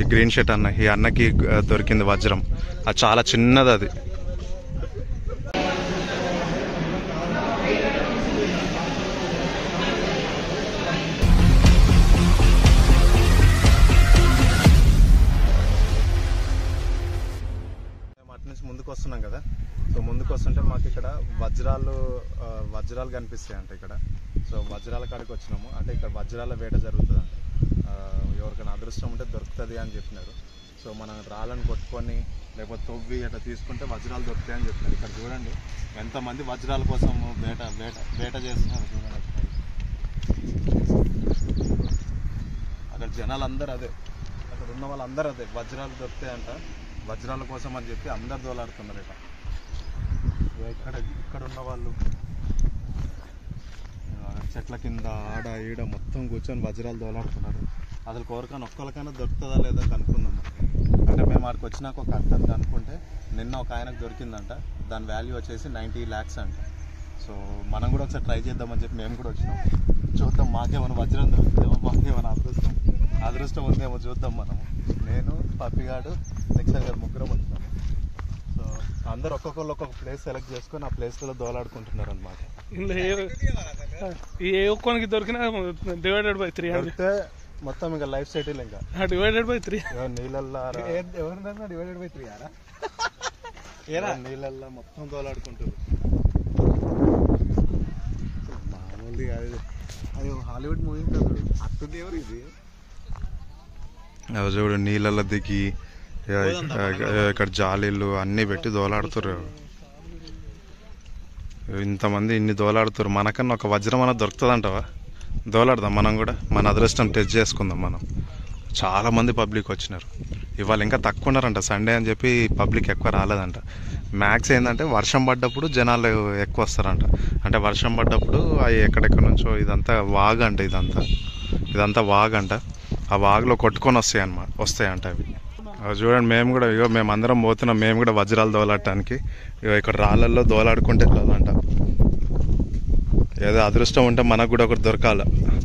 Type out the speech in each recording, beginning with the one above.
Green shirt అన్న ఈ అన్నకి ఆ, దొరికింది వజ్రం అది చాలా చిన్నది అది మేము అటు నుంచి ముందుకు వస్తున్నాం కదా సో ముందుకు వస్తుంటే మాకు ఇక్కడ వజ్రాలు ఆ, వజ్రాలు కనిపిస్తాయి అంట ఇక్కడ సో వజ్రాల కాడికి వచ్చినాము అంటే ఇక్కడ వజ్రాల వేట జరుగుతుంది అంట ఆ, ఎవరికైనా అదృష్టం ఉంటే దొరుకుతుంది అని చెప్పినారు సో మనం రాళ్ళని కొట్టుకొని లేకపోతే తొవ్వి అట్లా తీసుకుంటే వజ్రాలు దొరుకుతాయి అని చెప్పినారు ఇక్కడ చూడండి ఎంతమంది వజ్రాల కోసం వేట వేట వేట చేస్తున్నారు చూడండి ఒకసారి. అక్కడ జనాలు అందరూ అదే అక్కడ ఉన్న వాళ్ళందరూ అదే వజ్రాలు దొరుకుతాయంట వజ్రాల కోసం అని చెప్పి అందరు దోలాడుతున్నారు ఇక ఇక్కడ ఇక్కడ ఉన్న వాళ్ళు ఆ, చెట్ల కింద ఆడ ఈడ మొత్తం కూర్చొని వజ్రాలు దోలాడుతున్నారు అసలు కోరికని ఒక్కరికైనా దొరుకుతుందా లేదా కనుక్కుందాం అంటే మేము ఆడికి వచ్చినాక ఒక అర్థం కనుక్కుంటే నిన్న ఒక ఆయనకు దొరికిందంట దాని వాల్యూ వచ్చేసి నైంటీ ల్యాక్స్ అంట సో మనం కూడా ఒకసారి ట్రై చేద్దామని చెప్పి మేము కూడా వచ్చినాం చూద్దాం మాకేమైనా వజ్రం దొరుకుతుందేమో మాకేమైనా అదృష్టం అదృష్టం ఉందేమో చూద్దాం మనము నేను పప్పిగాడు నెక్స్ట్ గారు ముగ్గురం వచ్చినాం సో అందరు ఒక్కొక్కరు ఒక్కొక్క ప్లేస్ సెలెక్ట్ చేసుకొని ఆ ప్లేస్లో దోలాడుకుంటున్నారు అనమాట ఇందులో ఏ ఈ ఏ ఒక్కనికి దొరికినా డివైడెడ్ బై త్రీ హండ్రెడ్ దొరికితే మొత్తం ఇంకా లైఫ్ సెటిల్ ఇంకా డివైడెడ్ బై త్రీ ఏవో నీళ్ళల్లో రా- ఎవరినన్నా డివైడెడ్ బై త్రీ ఆరా ఏవో నీళ్ళల్లో మొత్తం దోలాడుకుంటారు మామూలుది కాదు ఇది. అది హాలీవుడ్ మూవీ కదా అత్తుంది ఎవరు ఇది అవి చూడు నీళ్ళల్లో దిగి ఇక ఇక్కడ జాలీలు అన్నీ పెట్టి దోలాడుతారు ఇంతమంది ఇన్ని దోలాడుతారు మనకన్నా ఒక వజ్రం అన్న దొరుకుతుందంటవా దోలాడదాం మనం కూడా మన అదృష్టం టెస్ట్ చేసుకుందాం మనం చాలా మంది పబ్లిక్ వచ్చినారు ఇవాళ ఇంకా తక్కువ ఉన్నారంట సండే అని చెప్పి పబ్లిక్ ఎక్కువ రాలేదంట మ్యాక్స్ ఏంటంటే వర్షం పడ్డప్పుడు జనాలు ఎక్కువ వస్తారంట అంటే వర్షం పడ్డప్పుడు అవి ఎక్కడెక్కడ నుంచో ఇదంతా వాగ్ అంట ఇదంతా ఇదంతా వాగ్ అంట ఆ వాగులో కొట్టుకొని వస్తాయి అన్నమాట వస్తాయంట అవి అవి చూడండి మేము కూడా ఇగో మేము అందరం పోతున్నాం మేము కూడా వజ్రాలు దోలాడటానికి ఇగో ఇక్కడ రాళ్ళల్లో దోలాడుకుంటే వెళ్ళాలంట ఏదో అదృష్టం ఉంటే మనకు కూడా ఒకటి దొరకాల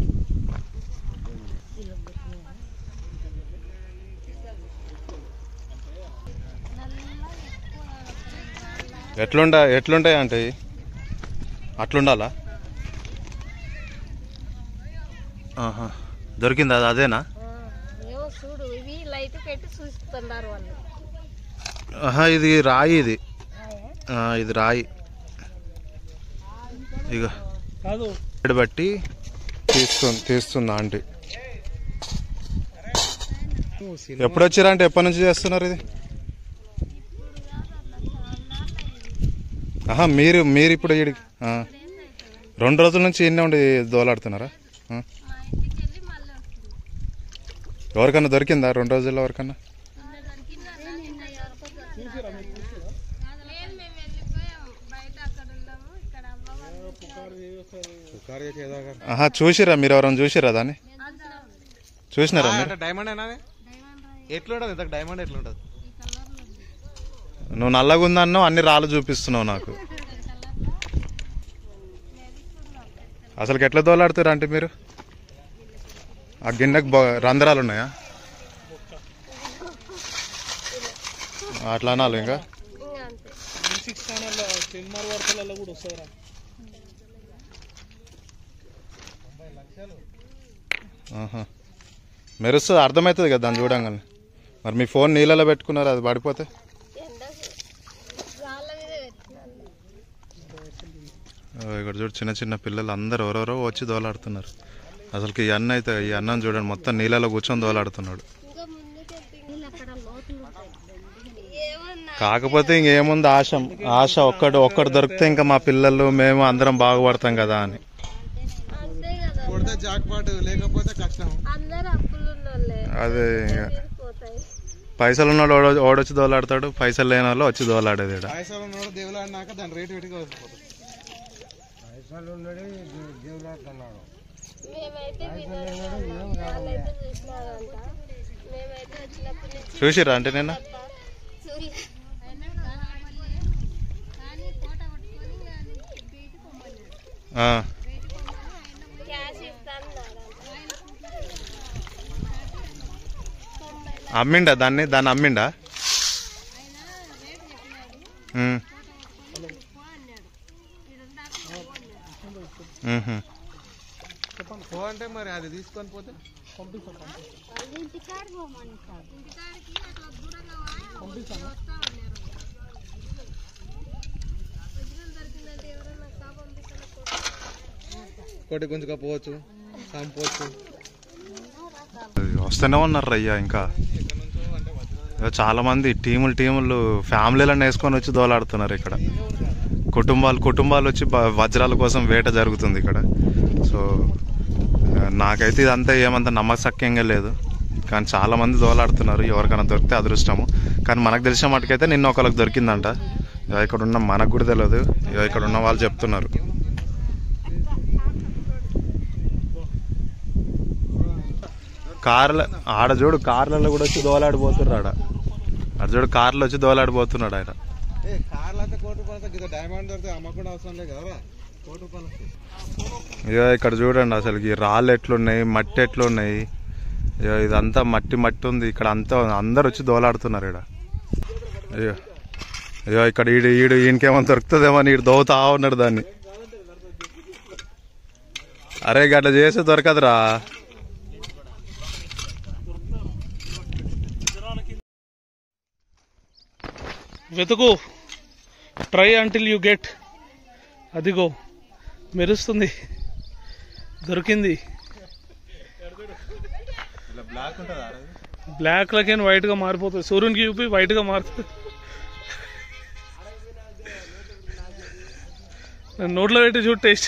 ఎట్లుండ ఎట్లుంటాయి అంటే ఇవి? అట్లుండాలా ఆహా దొరికిందా అది అదేనా ఏమో చూడు ఇవి లైట్ పెట్టి చూస్తున్నారు వాళ్ళు ఆహా ఇది రాయి ఇది ఆ, ఇది రాయి ఇక కాదు ఇక్కడ బట్టి తీస్తుంది తీస్తుంది ఆంటీ ఎప్పుడు వచ్చారంటే ఎప్పటి నుంచి చేస్తున్నారు ఇది ఆహా మీరు మీరు ఇప్పుడు ఈడికి ఆ. రెండు రోజుల నుంచి ఇన్నే ఉండి దోలాడుతున్నారా ఆ. మా ఇంటికి వెళ్ళి మళ్ళీ వస్తుంది ఎవరికన్నా దొరికిందా రెండు రోజుల్లో ఎవరికన్నా లేదు మేము వెళ్ళిపోయాం బయట అక్కడ ఉన్నాము ఇక్కడ అమ్మవారు ఆహా చూసిరా మీరు ఎవరైనా చూసిరా దాన్ని చూసినారా మీరు డైమండ్ అయినా ఎట్లుంటది ఇంత డైమండ్ ఎట్లుంటది నువ్వు నల్లగా ఉందన్నో అన్ని రాళ్ళు చూపిస్తున్నావు నాకు అసలు ఎట్లా దోలాడుతారు అంటే మీరు ఆ గిన్నెకు బొ- రంధ్రాలు ఉన్నాయా అట్లా అనాలి ఇంకా ఇంకా అంతే సిక్స్ ఛానల్లో సినిమా వార్తలలో కూడా వస్తారా ఆహా. మెరుస్తుంది అర్థమవుతుంది కదా దాన్ని చూడంగానే మరి మీ ఫోన్ నీళ్ళలో పెట్టుకున్నారు అది పడిపోతే ఎండ రాళ్ళ మీద పెట్టినాను ఓ, ఇక్కడ చూడు చిన్న చిన్న పిల్లలు అందరు ఎవరెవరో వచ్చి దోలాడుతున్నారు అసలు ఈ అన్న అయితే ఈ అన్నం చూడండి మొత్తం నీళ్ళలో కూర్చొని దోలాడుతున్నాడు ఇంకా ముందుకు నీళ్ళు అక్కడ లోతులు ఉంటాయి ఏమన్నా కాకపోతే ఇంకేముంది ఆశ ఆశ ఒక్కడు ఒక్కడు దొరికితే ఇంకా మా పిల్లలు మేము అందరం బాగుపడతాం కదా అని అంతే కదా కొడితే జాక్ పాట్ లేకపోతే కష్టం అందరు అప్పులు ఉన్నోళ్ళే అదే ఇంకా పోతాయి పైసలు ఉన్నాడు ఓడ- ఓడొచ్చి దోలాడతాడు పైసలు లేని వాళ్ళు వచ్చి దోలాడేది ఈడ. పైసలు ఉన్నాడు దేవుడు అన్నాక దాని రేటు పెట్టి వస్తుంది మేమైతే వినలేదు వాళ్ళైతే చూసినారంట మేమైతే వచ్చినప్పటి నుంచి చూసిరా అంటే నేను చూడలే. కానీ ఫోటో పట్టుకొని బయటకు పొమ్మన్నాడు ఆ, క్యాష్ ఇస్తాను తొంభై అమ్మిండా దాన్ని దాన్ని అమ్మిండా ఉమ్. ఉహు. పో అంటే మరి అది తీసుకొని పోతే ఇంటికాడికి పోమని ఇంటికాడికి అట్లా దూరంగా కోటి గుంజుకపోవచ్చు చంపవచ్చు వస్తూనే ఉన్నారు అయ్యా ఇంకా ఇక చాలా మంది టీములు టీములు ఫ్యామిలీలను వేసుకొని వచ్చి దోలాడుతున్నారు ఇక్కడ కుటుంబాలు కుటుంబాలు వచ్చి బ- వజ్రాల కోసం వేట జరుగుతుంది ఇక్కడ సో ఆ, నాకైతే ఇదంతా ఏమంత నమ్మసక్యంగా లేదు కానీ చాలా మంది దోలాడుతున్నారు ఎవరికైనా దొరికితే అదృష్టము కానీ మనకు తెలిసిన మటుకైతే నిన్న ఒకరికి దొరికిందంట ఇక ఇక్కడ ఉన్న మనకు కూడా తెలియదు ఇక ఇక్కడ ఉన్న వాళ్ళు చెప్తున్నారు కార్ల ఆడ చూడు కార్లలో కూడా వచ్చి దోలాడిపోతున్నారు ఆడ ఆడ చూడు కార్లో వచ్చి దోలాడిపోతున్నాడు ఆయన ఏ కార్లు అయితే కోటి రూపాయలు గిద్ద డైమండ్ దొరికితే అమ్మకుండా అవసరం లేదు కదరా కోటి రూపాయలు ఇక ఇక్కడ చూడండి అసలు ఈ రాళ్ళు ఎట్లున్నాయి మట్టి ఎట్లున్నాయి ఇక ఇదంతా మట్టి మట్టి ఉంది ఇక్కడ అంతా అందరు వచ్చి దోలాడుతున్నారు ఇక్కడ అయ్యో అయ్యో ఇక్కడ ఈడు ఈడు ఈయనకేమో దొరుకుతుందేమో అని ఈడు దోవుతా ఉన్నాడు దాన్ని అరే గట్ల చేస్తే దొరకదురా వెతుకు ట్రై అంటిల్ యూ గెట్ అదిగో మెరుస్తుంది దొరికింది బ్లాక్ ఉంటుందా బ్లాక్ లకి వైట్ గా మారిపోతుంది సూర్యునికి చూపి వైట్ గా మారుతుంది నేను నోట్లో పెట్టి చూడు taste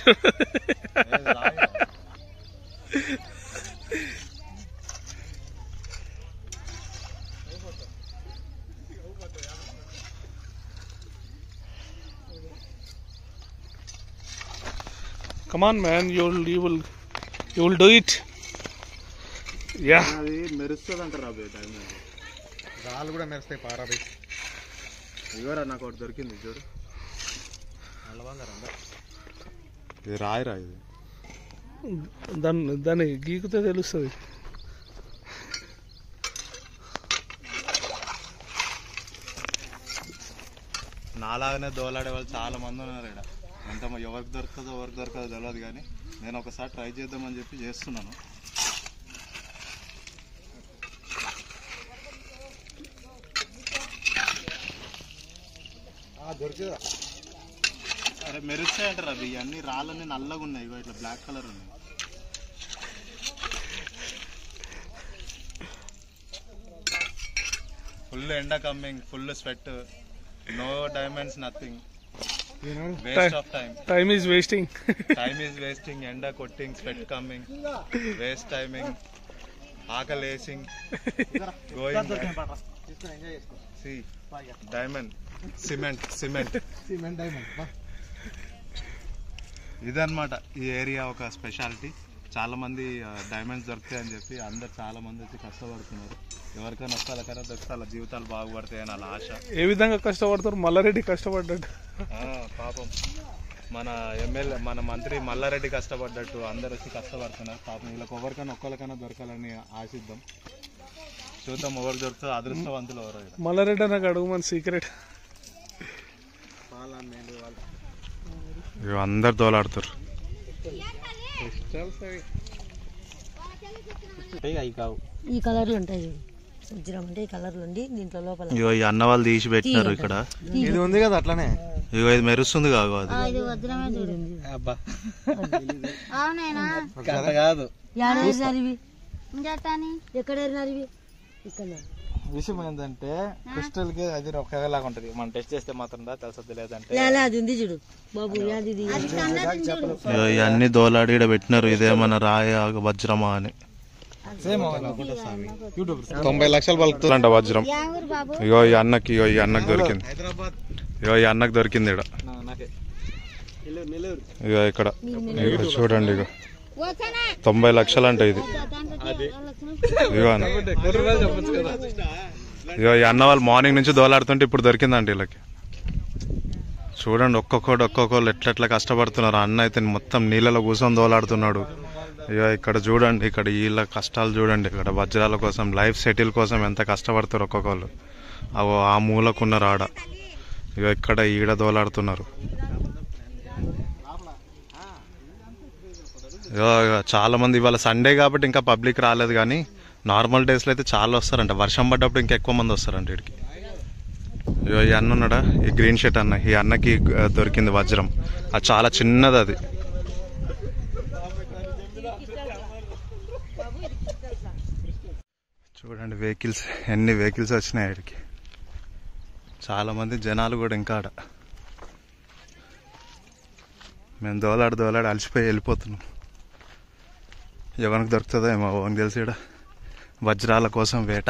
come on man you will you will you will do it yeah అది మెరుస్తుంది అంటారా రాళ్ళు కూడా మెరుస్తాయి పారాది ఇగోరా నాకు ఒకటి దొరికింది చూడు ఇది రాయిరా ఇది దాన్ని దాన్ని గీకితే తెలుస్తుంది నాలాగానే దోలాడే వాళ్ళు చాలా మంది ఉన్నారు ఇక్కడ ఎంత ఎవరికి దొరుకుతుందో ఎవరికి దొరకదో తెలియదు కానీ నేను ఒకసారి ట్రై చేద్దామని చెప్పి చేస్తున్నాను దొరికిదా అరే మెరుస్తాయంటారు అవి అన్ని రాళ్ళని నల్లగా ఉన్నాయి ఇగో ఇట్లా బ్లాక్ కలర్ ఉన్నాయి ఫుల్ ఎండ coming full sweat no diamonds nothing waste of time time is wasting time is wasting ఎండ కొట్టింగ్ స్వెట్ కమ్మింగ్ వేస్ట్ టైమింగ్ ఆకలేసింగ్ గోయింగ్ తీసుకొని ఎంజాయ్ చేసుకో see diamond cement cement cement diamond బా ఇదన్నమాట ఈ ఏరియా ఒక స్పెషాలిటీ చాలా మంది డైమండ్స్ దొరుకుతాయని చెప్పి అందరు చాలా మంది వచ్చి కష్టపడుతున్నారు ఎవరికైనా వస్తే వాళ్ళకైనా దొరికితే వాళ్ళ జీవితాలు బాగుపడతాయని వాళ్ళ ఆశ ఏ విధంగా కష్టపడతారు మల్లారెడ్డి కష్టపడ్డాడు ఆ, పాపం మన ఎమ్మెల్యే మన మంత్రి మల్లారెడ్డి కష్టపడ్డట్టు అందరు వచ్చి కష్టపడుతున్నారు పాపం వీళ్ళకి ఎవరికైనా ఒక్కరికైనా దొరకాలని ఆశిద్దాం చూద్దాం ఎవరు దొరుకుతుందో అదృష్టవంతులు ఎవరో ఇక్కడ. మల్లారెడ్డి నాకు అడుగు మన సీక్రెట్ పాలా మేలు వాళ్ళు ఇవి అందరు దోలాడుతారు ఈ కలర్లు ఉంటాయి చూడు వజ్రం అంటే ఈ కలర్లు ఉండి దీంట్లో లోపల ఇగో ఈ అన్న వాళ్ళు తీసి పెట్టినారు ఇక్కడ ఇది ఉంది కదా అట్లనే ఇగో ఇది మెరుస్తుంది కాదు అది ఇది వజ్రమే చూడు అబ్బా అవునేనా కాదు యాడ ఏరినారు ఇవి ఇంకెట్టని ఎక్కడ ఏరినారు ఇవి ఇక్కడ విషయం ఏంటంటే క్రిస్టల్ కి అది ఒకలాగా ఉంటది మనం టెస్ట్ చేస్తే మాత్రం రా తెలుసద్ది లేదంటే లేలే అది ఉంది చూడు బాబు యాది ఇది ఇగో ఇవన్నీ దోలాడి ఇక్కడ పెట్టినారు ఇదేమన్నా రాయ వజ్రమా అని సేమ్ యూట్యూబ్ తొంభై లక్షలు పలుకుతుంది అంట వజ్రం యా ఊరు బాబు ఇగో ఈ అన్నకి ఇగో ఈ అన్నకి దొరికింది హైదరాబాద్ ఇగో ఈ అన్నకి దొరికింది ఇక్కడ నాకే నెల్లూరు నెల్లూరు ఇగో ఇక్కడ ఇగో చూడండి ఇగో వచ్చానా తొంభై లక్షలు అంట ఇది ఇగో అన్న కోటి రూపాయలు చెప్పొచ్చు కదా ఇగో ఈ అన్న వాళ్ళు మార్నింగ్ నుంచి దోలాడుతుంటే ఇప్పుడు దొరికిందంట వీళ్ళకి చూడండి ఒక్కొక్కడు ఒక్కొక్కళ్ళు ఎట్లా ఎట్లా కష్టపడుతున్నారు అన్న అయితే మొత్తం నీళ్ళలో కూర్చొని దోలాడుతున్నాడు ఇక ఇక్కడ చూడండి ఇక్కడ వీళ్ళ కష్టాలు చూడండి ఇక్కడ వజ్రాల కోసం లైఫ్ సెటిల్ కోసం ఎంత కష్టపడతారు ఒక్కొక్కరు అవో ఆ మూలకున్నారు ఆడ ఇక ఇక్కడ ఈడ దోలాడుతున్నారు ఇగో ఇగ చాలా మంది ఇవాళ సండే కాబట్టి ఇంకా పబ్లిక్ రాలేదు కానీ నార్మల్ డేస్లో అయితే చాలా వస్తారంట వర్షం పడ్డప్పుడు ఇంకా ఎక్కువ మంది వస్తారంట ఇక్కడికి ఇగో ఈ అన్న ఉన్నాడా ఈ గ్రీన్ షర్ట్ అన్న ఈ అన్నకి ఆ, దొరికింది వజ్రం అది చాలా చిన్నది అది చూడండి వెహికల్స్ ఎన్ని వెహికల్స్ వచ్చినాయి ఇక్కడికి చాలా మంది జనాలు కూడా ఇంకా ఆడ మేము దోలాడు దోలాడు అలసిపోయి వెళ్ళిపోతున్నాం ఎవరికి దొరుకుతుందో ఏమో ఎవరికి తెలిసి ఈడ వజ్రాల కోసం వేట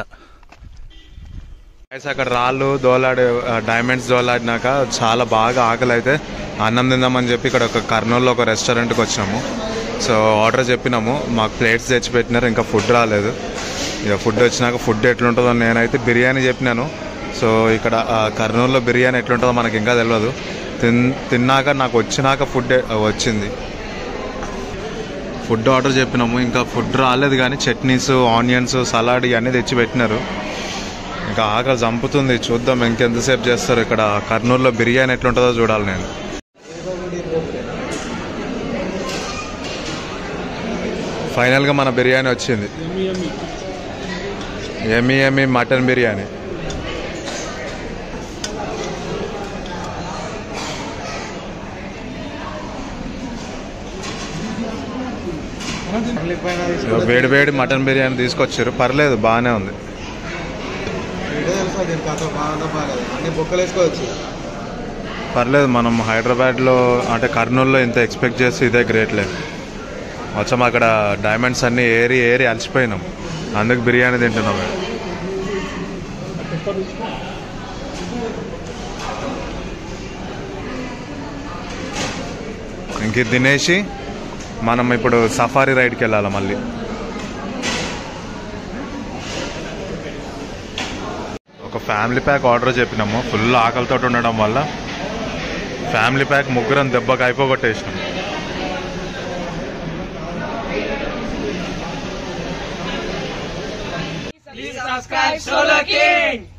Guys, అక్కడ రాళ్ళు దోలాడే డైమండ్స్ దోలాడినాక చాలా బాగా ఆకలి అయితే అన్నం తిందామని చెప్పి ఇక్కడ ఒక కర్నూలులో ఒక రెస్టారెంట్కి వచ్చినాము సో ఆర్డర్ చెప్పినాము మాకు ప్లేట్స్ తెచ్చి పెట్టినారు ఇంకా ఫుడ్ రాలేదు ఇక ఫుడ్ వచ్చినాక ఫుడ్ ఎట్లుంటుందో నేనైతే బిర్యానీ చెప్పినాను సో ఇక్కడ ఆ, కర్నూలులో బిర్యానీ ఎట్లుంటుందో మనకి ఇంకా తెలియదు తిన్ తిన్నాక నాకు వచ్చినాక ఫుడ్ వచ్చింది ఫుడ్ ఆర్డర్ చెప్పినాము ఇంకా ఫుడ్ రాలేదు కానీ చట్నీస్ ఆనియన్స్ సలాడ్ ఇవన్నీ తెచ్చి పెట్టినారు ఇంకా ఆకలి చంపుతుంది చూద్దాం ఇంకెంతసేపు చేస్తారు ఇక్కడ కర్నూలులో బిర్యానీ ఎట్లుంటుందో చూడాలి నేను ఫైనల్గా మన బిర్యానీ వచ్చింది ఎమ్మి ఎమ్మి మటన్ బిర్యానీ ఇగో వేడి వేడి మటన్ బిర్యానీ తీసుకొచ్చారు పర్లేదు బాగానే ఉంది వీడియో తెలుసా దీనికి అంత బాగుందా బాగాలేదు అన్ని బొక్కలు వేసుకోవచ్చు పర్లేదు మనం హైదరాబాద్లో అంటే కర్నూలులో ఇంత ఎక్స్పెక్ట్ చేసి ఇదే గ్రేట్లే వచ్చాం అక్కడ డైమండ్స్ అన్నీ ఏరి ఏరి అలసిపోయినాం అందుకు బిర్యానీ తింటున్నాం ఇంక ఇది తినేసి మనం ఇప్పుడు సఫారీ రైడ్కి వెళ్ళాలి మళ్ళీ ఒక ఫ్యామిలీ ప్యాక్ ఆర్డర్ చెప్పినాము ఫుల్ ఆకలితో ఉండడం వల్ల ఫ్యామిలీ ప్యాక్ ముగ్గురం దెబ్బకి అయిపోగొట్టేసినాం Subscribe Solo King!